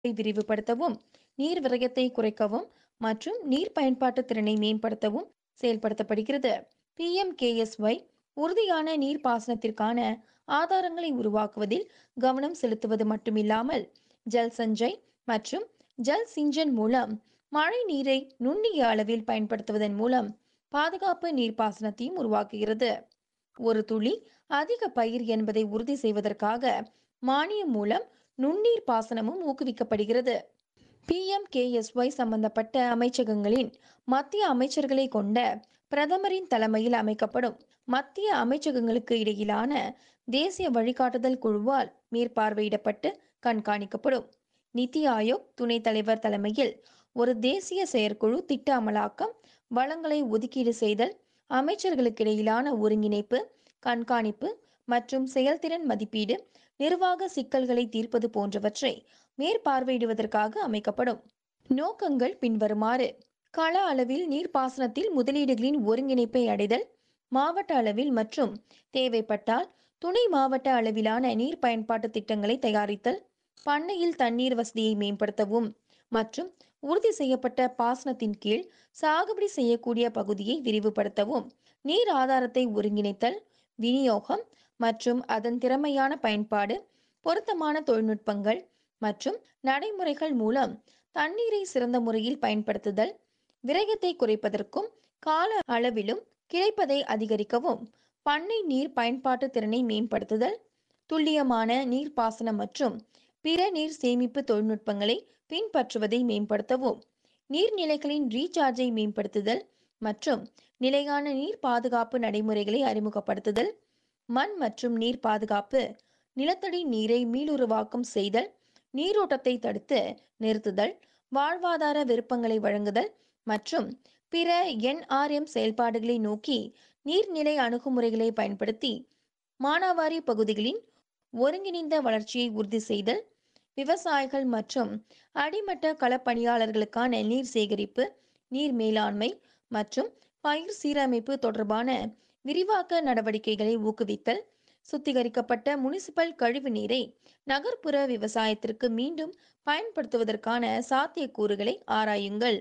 விரிவுபடுத்தவும் நீர் விரயத்தை குறைக்கவும் மற்றும் நீர் பயன்பாட்டு திறனை மேம்படுத்தவும் செயல்படுத்தப்படுகிறது பிஎம்கேஎஸ்ஒய் உறுதியான நீர்ப்பாசனத்திற்கான ஆதாரங்களை உருவாக்குவதில் கவனம் செலுத்துவது மட்டுமில்லாமல் ஜல் சஞ்சய் மற்றும் ஜல் சிஞ்சன் மூலம் மழை நீரை நுண்ணிய அளவில் பயன்படுத்துவதன் மூலம் பாதுகாப்பு நீர்ப்பாசனத்தையும் உருவாக்குகிறது ஒரு துளி அதிக பயிர் என்பதை உறுதி செய்வதற்காக மானியம் மூலம் நுண்ணீர் பாசனமும் ஊக்குவிக்கப்படுகிறது பிஎம்கேஎஸ்ஒய் சம்பந்தப்பட்ட அமைச்சகங்களின் மத்திய அமைச்சர்களை கொண்ட பிரதமரின் தலைமையில் அமைக்கப்படும் மத்திய அமைச்சகங்களுக்கு இடையிலான தேசிய வழிகாட்டுதல் குழுவால் மேற்பார்வையிடப்பட்டு கண்காணிக்கப்படும் நித்தி ஆயோக் துணைத் தலைவர் தலைமையில் ஒரு தேசிய செயற்குழு திட்ட அமலாக்கம் வளங்களை ஒதுக்கீடு செய்தல் அமைச்சர்களுக்கிடையிலான ஒருங்கிணைப்பு கண்காணிப்பு மற்றும் செயல்திறன் மதிப்பீடு நிர்வாக சிக்கல்களை தீர்ப்பது போன்றவற்றை மேற்பார்வையிடுவதற்காக அமைக்கப்படும் நோக்கங்கள் பின்வருமாறு கள அளவில் நீர்ப்பாசனத்தில் முதலீடுகளின் ஒருங்கிணைப்பை அடைதல் மாவட்ட அளவில் மற்றும் தேவைப்பட்டால் துணை மாவட்ட அளவிலான நீர் பயன்பாட்டு திட்டங்களை தயாரித்தல் பண்ணையில் தண்ணீர் வசதியை மேம்படுத்தவும் மற்றும் உறுதி செய்யப்பட்ட பாசனத்தின் கீழ் சாகுபடி செய்யக்கூடிய பகுதியை விரிவுபடுத்தவும் நீர் ஆதாரத்தை ஒருங்கிணைத்தல் விநியோகம் மற்றும் அதன் திறமையான பயன்பாடு பொருத்தமான தொழில்நுட்பங்கள் மற்றும் நடைமுறைகள் மூலம் தண்ணீரை சிறந்த முறையில் பயன்படுத்துதல் விரயத்தை குறைப்பதற்கும் கால அளவிலும் கிடைப்பதை அதிகரிக்கவும் பண்ணை நீர் பயன்பாட்டு திறனை மேம்படுத்துதல் துல்லியமான நீர்ப்பாசனம் மற்றும் பிற நீர் சேமிப்பு தொழில்நுட்பங்களை பின்பற்றுவதை மேம்படுத்தவும் நீர்நிலைகளின் ரீசார்ஜை மேம்படுத்துதல் மற்றும் நிலையான நீர் பாதுகாப்பு நடைமுறைகளை அறிமுகப்படுத்துதல் மண் மற்றும் நீர் பாதுகாப்பு நிலத்தடி நீரை மீளுருவாக்கம் செய்தல் நீரோட்டத்தை தடுத்து நிறுத்துதல் வாழ்வாதார விருப்பங்களை வழங்குதல் மற்றும் பிற என்ஆர்எம் செயல்பாடுகளை நோக்கி நீர்நிலை அணுகுமுறைகளை பயன்படுத்தி மானாவாரி பகுதிகளின் ஒருங்கிணைந்த வளர்ச்சியை உறுதி செய்தல் விவசாயிகள் மற்றும் அடிமட்ட களப்பணியாளர்களுக்கான நீர் சேகரிப்பு நீர் மேலாண்மை மற்றும் பயிர் சீரமைப்பு தொடர்பான விரிவாக்க நடவடிக்கைகளை ஊக்குவித்தல் சுத்திகரிக்கப்பட்ட முனிசிபல் கழிவு நீரை நகர்ப்புற விவசாயத்திற்கு மீண்டும் பயன்படுத்துவதற்கான சாத்தியக்கூறுகளை ஆராயுங்கள்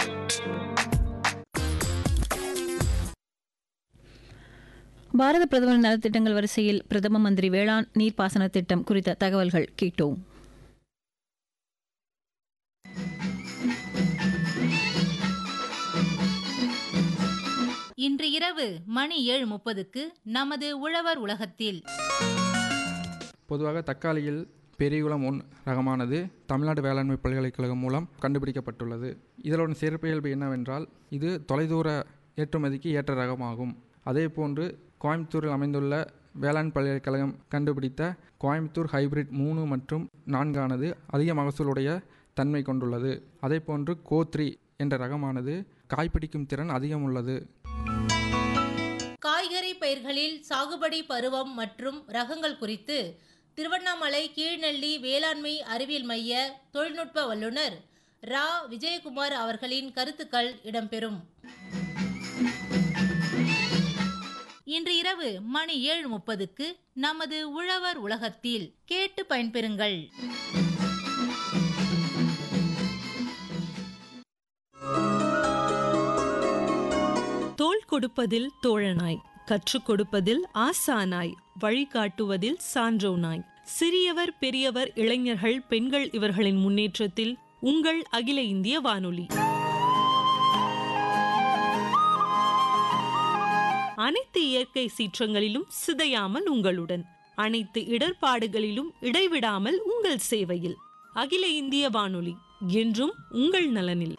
பாரத பிரதமர் நலத்திட்டங்கள் வரிசையில் பிரதம மந்திரி வேளாண் நீர்ப்பாசன திட்டம் குறித்த தகவல்கள் கேட்டோம் இன்று இரவு மணி ஏழு முப்பதுக்கு நமது உழவர் உலகத்தில் பொதுவாக தக்காளியில் பெரியகுளம் ஒன் ரகமானது தமிழ்நாடு வேளாண்மை பல்கலைக்கழகம் மூலம் கண்டுபிடிக்கப்பட்டுள்ளது இதனோட சிறப்பியல்பு என்னவென்றால் இது தொலைதூர ஏற்றுமதிக்கு ஏற்ற ரகமாகும் அதேபோன்று கோயம்புத்தூரில் அமைந்துள்ள வேளாண் பல்கலைக்கழகம் கண்டுபிடித்த கோயம்புத்தூர் ஹைபிரிட் மூணு மற்றும் நான்கானது அதிக மகசூலுடைய தன்மை கொண்டுள்ளது அதேபோன்று கோத்ரி என்ற ரகமானது காய்பிடிக்கும் திறன் அதிகம் உள்ளது காய்கறி பயிர்களில் சாகுபடி பருவம் மற்றும் ரகங்கள் குறித்து திருவண்ணாமலை கீழ்நெல்லி வேளாண்மை அறிவியல் மைய தொழில்நுட்ப வல்லுநர் ரா விஜயகுமார் அவர்களின் கருத்துக்கள் இடம்பெறும் இன்று இரவு மணி ஏழு முப்பதுக்கு நமது உழவர் உலகத்தில் கேட்டு பயன்பெறுங்கள் தோள் கொடுப்பதில் தோழனாய் கற்றுக் கொடுப்பதில் ஆசானாய் வழிகாட்டுவதில் சான்றோனாய் சிறியவர் பெரியவர் இளைஞர்கள் பெண்கள் இவர்களின் முன்னேற்றத்தில் உங்கள் அகில இந்திய வானொலி அனைத்து இயற்கை சீற்றங்களிலும் சிதையாமல் உங்களுடன் அனைத்து இடர்பாடுகளிலும் இடைவிடாமல் உங்கள் சேவையில் அகில இந்திய வானொலி என்றும் உங்கள் நலனில்